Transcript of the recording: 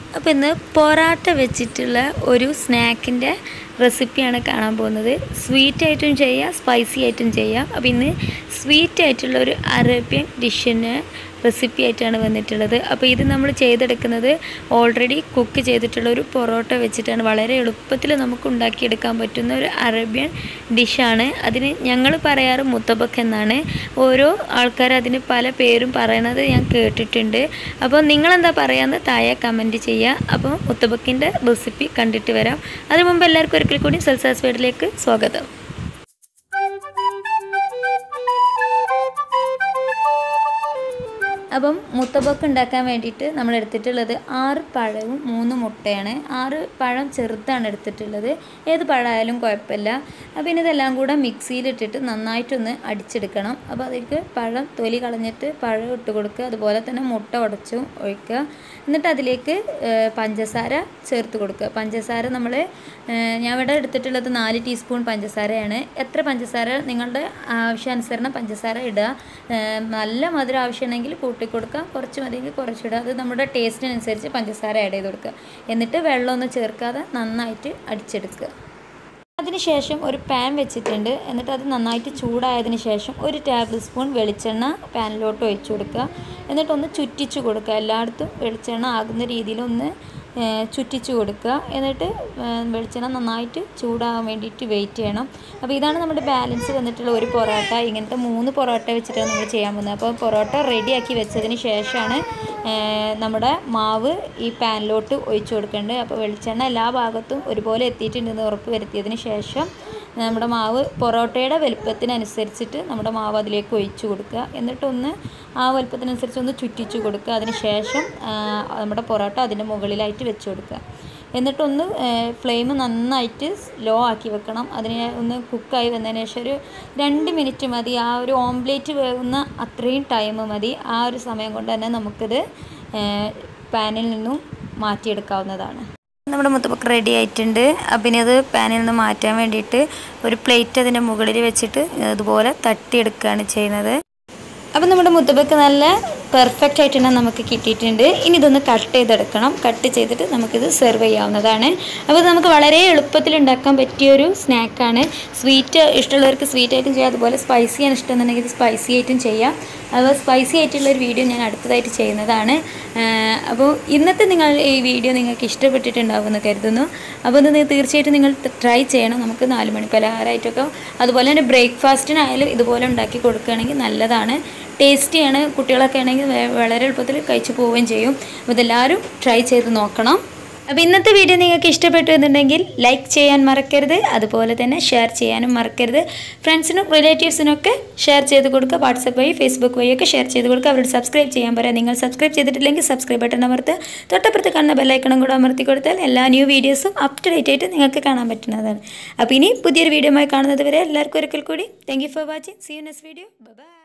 അപ്പോൾ ഇന്ന് പൊറാട്ട വെച്ചിട്ടുള്ള ഒരു സ്നാക്കിൻ്റെ റെസിപ്പിയാണ് കാണാൻ പോകുന്നത് സ്വീറ്റ് ആയിട്ടും ചെയ്യാം സ്പൈസി ആയിട്ടും ചെയ്യാം അപ്പോൾ ഇന്ന് സ്വീറ്റ് ആയിട്ടുള്ള ഒരു അറേബ്യൻ ഡിഷിന് റെസിപ്പി ആയിട്ടാണ് വന്നിട്ടുള്ളത് അപ്പോൾ ഇത് നമ്മൾ ചെയ്തെടുക്കുന്നത് ഓൾറെഡി കുക്ക് ചെയ്തിട്ടുള്ള ഒരു പൊറോട്ട വെച്ചിട്ടാണ് വളരെ എളുപ്പത്തിൽ നമുക്ക് ഉണ്ടാക്കിയെടുക്കാൻ പറ്റുന്ന ഒരു അറേബ്യൻ ഡിഷാണ് അതിന് ഞങ്ങൾ പറയാറ് മുത്തബക്ക് എന്നാണ് ഓരോ ആൾക്കാർ അതിന് പല പേരും പറയണത് ഞാൻ കേട്ടിട്ടുണ്ട് അപ്പോൾ നിങ്ങളെന്താ പറയാമെന്ന് താഴെ കമൻറ്റ് ചെയ്യുക അപ്പോൾ മുത്തബക്കിൻ്റെ റെസിപ്പി കണ്ടിട്ട് വരാം അതിനു മുമ്പ് എല്ലാവർക്കും ഒരിക്കൽ കൂടി സെൽസാസ് വീഡിലേക്ക് സ്വാഗതം അപ്പം മുത്തബക്ക് ഉണ്ടാക്കാൻ വേണ്ടിയിട്ട് നമ്മൾ എടുത്തിട്ടുള്ളത് ആറ് പഴവും മൂന്ന് മുട്ടയാണ് ആറ് പഴം ചെറുതാണ് എടുത്തിട്ടുള്ളത് ഏത് പഴമായാലും കുഴപ്പമില്ല അപ്പോൾ ഇനി ഇതെല്ലാം കൂടെ മിക്സിയിലിട്ടിട്ട് നന്നായിട്ടൊന്ന് അടിച്ചെടുക്കണം അപ്പോൾ അതിലേക്ക് പഴം തൊലി കളഞ്ഞിട്ട് പഴം ഇട്ട് കൊടുക്കുക അതുപോലെ തന്നെ മുട്ട ഉടച്ചും ഒഴിക്കുക എന്നിട്ട് അതിലേക്ക് പഞ്ചസാര ചേർത്ത് കൊടുക്കുക പഞ്ചസാര നമ്മൾ ഞാൻ ഇവിടെ എടുത്തിട്ടുള്ളത് നാല് ടീസ്പൂൺ പഞ്ചസാരയാണ് എത്ര പഞ്ചസാര നിങ്ങളുടെ ആവശ്യാനുസരണം പഞ്ചസാര ഇടുക നല്ല മധുരം ആവശ്യമുണ്ടെങ്കിൽ കൂട്ടി കൊടുക്കുക കുറച്ച് മതിയെങ്കിൽ കുറച്ചിടുക അത് നമ്മുടെ ടേസ്റ്റിനനുസരിച്ച് പഞ്ചസാര ആഡ് ചെയ്ത് കൊടുക്കുക എന്നിട്ട് വെള്ളമൊന്നും ചേർക്കാതെ നന്നായിട്ട് അടിച്ചെടുക്കുക അതിനുശേഷം ഒരു പാൻ വെച്ചിട്ടുണ്ട് എന്നിട്ട് അത് നന്നായിട്ട് ചൂടായതിന് ശേഷം ഒരു ടേബിൾ സ്പൂൺ വെളിച്ചെണ്ണ പാനിലോട്ട് ഒഴിച്ചു കൊടുക്കുക എന്നിട്ടൊന്ന് ചുറ്റിച്ച് കൊടുക്കുക എല്ലായിടത്തും വെളിച്ചെണ്ണ ആകുന്ന രീതിയിൽ ഒന്ന് ചുറ്റിച്ച് കൊടുക്കുക എന്നിട്ട് വെളിച്ചെണ്ണ നന്നായിട്ട് ചൂടാകാൻ വേണ്ടിയിട്ട് വെയിറ്റ് ചെയ്യണം അപ്പോൾ ഇതാണ് നമ്മുടെ ബാലൻസ് വന്നിട്ടുള്ള ഒരു പൊറോട്ട ഇങ്ങനത്തെ മൂന്ന് പൊറോട്ട വെച്ചിട്ടാണ് നമ്മൾ ചെയ്യാൻ പോകുന്നത് അപ്പോൾ പൊറോട്ട റെഡിയാക്കി വെച്ചതിന് ശേഷമാണ് നമ്മുടെ മാവ് ഈ പാനിലോട്ട് ഒഴിച്ചു കൊടുക്കേണ്ടത് അപ്പോൾ വെളിച്ചെണ്ണ എല്ലാ ഭാഗത്തും ഒരുപോലെ എത്തിയിട്ടുണ്ടെന്ന് ഉറപ്പ് വരുത്തിയതിന് ശേഷം നമ്മുടെ മാവ് പൊറോട്ടയുടെ വലുപ്പത്തിനനുസരിച്ചിട്ട് നമ്മുടെ മാവ് അതിലേക്ക് ഒഴിച്ചു കൊടുക്കുക എന്നിട്ടൊന്ന് ആ വലുപ്പത്തിനനുസരിച്ച് ഒന്ന് ചുറ്റിച്ചു കൊടുക്കുക അതിന് ശേഷം നമ്മുടെ പൊറോട്ട അതിൻ്റെ മുകളിലായിട്ട് വെച്ച് കൊടുക്കുക എന്നിട്ടൊന്ന് ഫ്ലെയിം നന്നായിട്ട് ലോ ആക്കി വെക്കണം അതിന് ഒന്ന് കുക്കായി വന്നതിന് ശേഷം ഒരു രണ്ട് മിനിറ്റ് മതി ആ ഒരു ഓംലേറ്റ് വേകുന്ന അത്രയും ടൈം മതി ആ ഒരു സമയം കൊണ്ട് തന്നെ നമുക്കിത് പാനിൽ നിന്നും മാറ്റിയെടുക്കാവുന്നതാണ് നമ്മുടെ മുത്തപ്പക്ക് റെഡി ആയിട്ടുണ്ട് അപ്പം അത് പാനിൽ നിന്ന് മാറ്റാൻ വേണ്ടിയിട്ട് ഒരു പ്ലേറ്റ് അതിൻ്റെ മുകളിൽ വെച്ചിട്ട് അതുപോലെ തട്ടിയെടുക്കുകയാണ് ചെയ്യുന്നത് അപ്പം നമ്മുടെ മുത്തപ്പക്ക് നല്ല പെർഫെക്റ്റ് ആയിട്ട് തന്നെ നമുക്ക് കിട്ടിയിട്ടുണ്ട് ഇനി ഇതൊന്ന് കട്ട് ചെയ്തെടുക്കണം കട്ട് ചെയ്തിട്ട് നമുക്കിത് സെർവ് ചെയ്യാവുന്നതാണ് അപ്പോൾ നമുക്ക് വളരെ എളുപ്പത്തിൽ ഉണ്ടാക്കാൻ പറ്റിയൊരു സ്നാക്കാണ് സ്വീറ്റ് ഇഷ്ടമുള്ളവർക്ക് സ്വീറ്റ് ആയിട്ടും ചെയ്യാം അതുപോലെ സ്പൈസി ആണ് ഇഷ്ടമെന്നുണ്ടെങ്കിൽ ഇത് സ്പൈസി ആയിട്ടും ചെയ്യാം അപ്പോൾ സ്പൈസി ആയിട്ടുള്ള ഒരു വീഡിയോ ഞാൻ അടുത്തതായിട്ട് ചെയ്യുന്നതാണ് അപ്പോൾ ഇന്നത്തെ നിങ്ങൾ ഈ വീഡിയോ നിങ്ങൾക്ക് ഇഷ്ടപ്പെട്ടിട്ടുണ്ടാവുമെന്ന് കരുതുന്നു അപ്പോൾ ഇത് തീർച്ചയായിട്ടും നിങ്ങൾ ട്രൈ ചെയ്യണം നമുക്ക് നാല് മണി പലഹാരമായിട്ടൊക്കെ അതുപോലെ തന്നെ ബ്രേക്ക്ഫാസ്റ്റിനായാലും ഇതുപോലെ ഉണ്ടാക്കി കൊടുക്കുകയാണെങ്കിൽ നല്ലതാണ് ടേസ്റ്റിയാണ് കുട്ടികളൊക്കെ ആണെങ്കിൽ വളരെ എളുപ്പത്തിൽ കഴിച്ചു പോവുകയും ചെയ്യും അപ്പോൾ ഇതെല്ലാവരും ട്രൈ ചെയ്ത് നോക്കണം അപ്പോൾ ഇന്നത്തെ വീഡിയോ നിങ്ങൾക്ക് ഇഷ്ടപ്പെട്ടു എന്നുണ്ടെങ്കിൽ ലൈക്ക് ചെയ്യാൻ മറക്കരുത് അതുപോലെ തന്നെ ഷെയർ ചെയ്യാനും മറക്കരുത് ഫ്രണ്ട്സിനും റിലേറ്റീവ്സിനൊക്കെ ഷെയർ ചെയ്ത് കൊടുക്കുക വാട്സപ്പ് വഴി ഫേസ്ബുക്ക് വഴിയൊക്കെ ഷെയർ ചെയ്ത് കൊടുക്കുക അവരോട് സബ്സ്ക്രൈബ് ചെയ്യാൻ പറയാം നിങ്ങൾ സബ്സ്ക്രൈബ് ചെയ്തിട്ടില്ലെങ്കിൽ സബ്സ്ക്രൈബ് ബട്ടൺ അമർത്ത് തൊട്ടപ്പുറത്ത് കാണുന്ന ബെല്ലൈക്കണം കൂടെ അമർത്തി കൊടുത്താൽ എല്ലാ ന്യൂ വീഡിയോസും അപ് ടു ഡേറ്റ് ആയിട്ട് നിങ്ങൾക്ക് കാണാൻ പറ്റുന്നതാണ് അപ്പോൾ ഇനി പുതിയൊരു വീഡിയോ ആയി കാണുന്നത് വരെ എല്ലാവർക്കും ഒരിക്കൽ കൂടി thank you for watching see you next video by